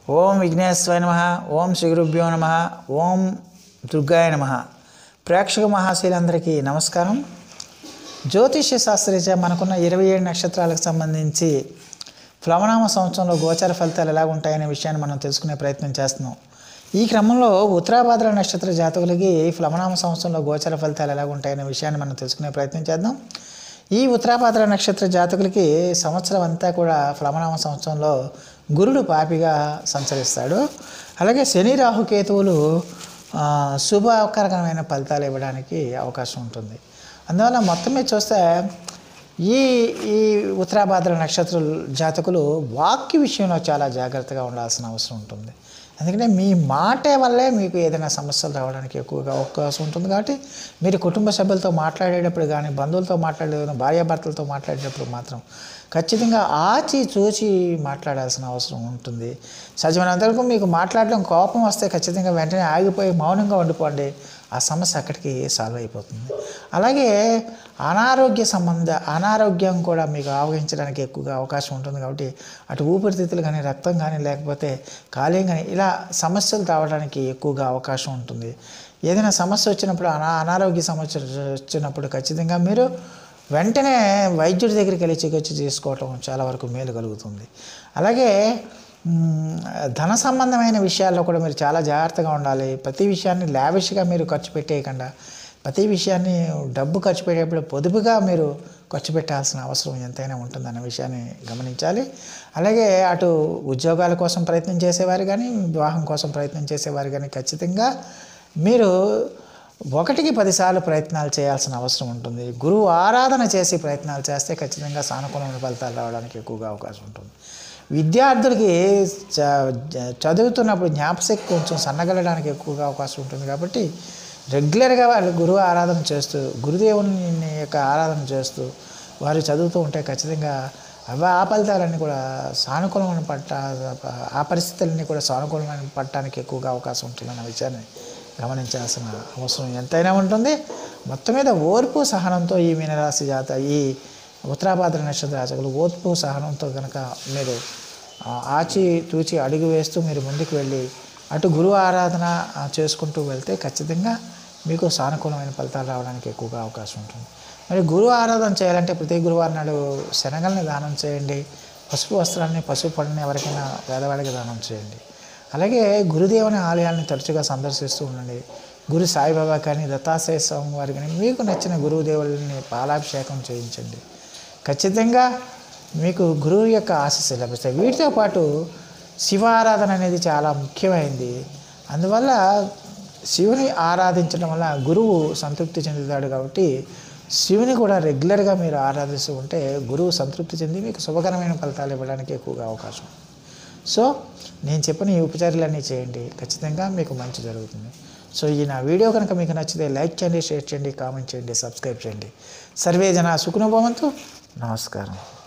ఓం విఘ్నేశ్వర నమ ఓం శ్రీ గురుభ్యో నమ ఓం దుర్గాయ నమ ప్రేక్షక మహాశీలందరికీ నమస్కారం జ్యోతిష్య శాస్త్రీయ మనకున్న ఇరవై ఏడు నక్షత్రాలకు సంబంధించి ప్లవనామ సంవత్సరంలో గోచార ఫలితాలు ఎలా ఉంటాయనే విషయాన్ని మనం తెలుసుకునే ప్రయత్నం చేస్తున్నాం ఈ క్రమంలో ఉత్తరాభాద్ర నక్షత్ర జాతకులకి ప్లవనామ సంవత్సరంలో గోచార ఫలితాలు ఎలా ఉంటాయనే విషయాన్ని మనం తెలుసుకునే ప్రయత్నం చేద్దాం ఈ ఉత్తరాభాద్ర నక్షత్ర జాతకులకి సంవత్సరం అంతా కూడా ప్లవనామ సంవత్సరంలో గురుడు పాపిగా సంచరిస్తాడు అలాగే శని రాహుకేతువులు ఆ, శుభకరమైన ఫలితాలు ఇవ్వడానికి అవకాశం ఉంటుంది అందువల్ల మొత్తం మీద చూస్తే ఈ ఈ ఉత్తరాభాద్ర నక్షత్ర జాతకులు వాక్య విషయంలో చాలా జాగ్రత్తగా ఉండాల్సిన అవసరం ఉంటుంది ఎందుకంటే మీ మాటే వల్లే మీకు ఏదైనా సమస్యలు రావడానికి ఎక్కువగా అవకాశం ఉంటుంది కాబట్టి మీరు కుటుంబ సభ్యులతో మాట్లాడేటప్పుడు కానీ బంధువులతో మాట్లాడే భార్యాభర్తలతో మాట్లాడేటప్పుడు మాత్రం ఖచ్చితంగా ఆచి చూచి మాట్లాడాల్సిన అవసరం ఉంటుంది సజీవనంతవరకు మీకు మాట్లాడడం కోపం వస్తే ఖచ్చితంగా వెంటనే ఆగిపోయి మౌనంగా ఉండిపోండి ఆ సమస్య అక్కడికి సాల్వ్ అయిపోతుంది అలాగే అనారోగ్య సంబంధ అనారోగ్యం కూడా మీకు ఆవహించడానికి ఎక్కువగా అవకాశం ఉంటుంది కాబట్టి అటు ఊపిరితిత్తులు కానీ రక్తం కానీ లేకపోతే కాలేయం కానీ ఇలా సమస్యలు రావడానికి ఎక్కువగా అవకాశం ఉంటుంది ఏదైనా సమస్య వచ్చినప్పుడు అనా అనారోగ్య సమస్య వచ్చినప్పుడు ఖచ్చితంగా మీరు వెంటనే వైద్యుడి దగ్గరికి వెళ్ళి చికిత్స చేసుకోవటం చాలా వరకు మేలు కలుగుతుంది అలాగే మ్, ధన సంబంధమైన విషయాల్లో కూడా మీరు చాలా జాగ్రత్తగా ఉండాలి ప్రతి విషయాన్ని లావిష్గా మీరు ఖర్చు పెట్టేయకుండా ప్రతి విషయాన్ని డబ్బు ఖర్చు పెట్టేటప్పుడు పొదుపుగా మీరు ఖర్చు పెట్టాల్సిన అవసరం ఎంతైనా ఉంటుందన్న విషయాన్ని గమనించాలి అలాగే అటు ఉద్యోగాల కోసం ప్రయత్నం చేసేవారు కానీ వివాహం కోసం ప్రయత్నం చేసేవారు కానీ ఖచ్చితంగా మీరు ఒకటికి పదిసార్లు ప్రయత్నాలు చేయాల్సిన అవసరం ఉంటుంది గురువు ఆరాధన చేసి ప్రయత్నాలు చేస్తే ఖచ్చితంగా సానుకూలమైన ఫలితాలు రావడానికి ఎక్కువగా అవకాశం ఉంటుంది విద్యార్థులకి చ- చ- చదువుతున్నప్పుడు జ్ఞాపశక్తి కొంచెం సన్నగలడానికి ఎక్కువగా అవకాశం ఉంటుంది కాబట్టి రెగ్యులర్గా వాళ్ళు గురువు ఆరాధన చేస్తూ గురుదేవుని యొక్క ఆరాధన చేస్తూ వారు చదువుతూ ఉంటే ఖచ్చితంగా అవి ఆ ఫలితాలన్నీ కూడా సానుకూలమైన పట్ట ఆ పరిస్థితులన్నీ కూడా సానుకూలమైన పట్టడానికి ఎక్కువగా అవకాశం ఉంటుందన్న విషయాన్ని గమనించాల్సిన అవసరం ఎంతైనా ఉంటుంది మొత్తం మీద ఓర్పు సహనంతో ఈ మీనరాశి జాత ఈ ఉత్తరాభాద్ర నక్షత్ర రాజకులు ఓర్పు సహనంతో కనుక మీరు ఆ, ఆచి తూచి అడుగు వేస్తూ మీరు ముందుకు వెళ్ళి అటు గురువు ఆరాధన ఆ, చేసుకుంటూ వెళ్తే ఖచ్చితంగా మీకు సానుకూలమైన ఫలితాలు రావడానికి ఎక్కువగా అవకాశం ఉంటుంది మరి గురువు ఆరాధన చేయాలంటే ప్రతి గురువారం నాడు శనగల్ని దానం చేయండి పసుపు వస్త్రాన్ని పసుపు పళ్ళని ఎవరికైనా పేదవాడికి దానం చేయండి అలాగే గురుదేవుని ఆలయాన్ని తరచుగా సందర్శిస్తూ ఉండండి గురు సాయిబాబా కానీ దత్తాత్రేయ స్వామి వారి కానీ మీకు నచ్చిన గురుదేవుల్ని పాలాభిషేకం చేయించండి ఖచ్చితంగా మీకు గురువు యొక్క ఆశీస్సులు లభిస్తాయి వీటితో పాటు శివారాధన అనేది చాలా ముఖ్యమైనది అందువల్ల శివుని ఆరాధించడం వల్ల గురువు సంతృప్తి చెందుతాడు కాబట్టి శివుని కూడా రెగ్యులర్గా మీరు ఆరాధిస్తూ ఉంటే గురువు సంతృప్తి చెంది మీకు శుభకరమైన ఫలితాలు ఇవ్వడానికి ఎక్కువగా అవకాశం ఉంది. సో నేను చెప్పిన ఈ ఉపచారాలన్నీ చేయండి ఖచ్చితంగా మీకు మంచి జరుగుతుంది సో ఈ నా వీడియో కనుక మీకు నచ్చితే లైక్ చేయండి షేర్ చేయండి కామెంట్ చేయండి సబ్స్క్రైబ్ చేయండి సర్వే జన సుఖనుభవంతు నమస్కారం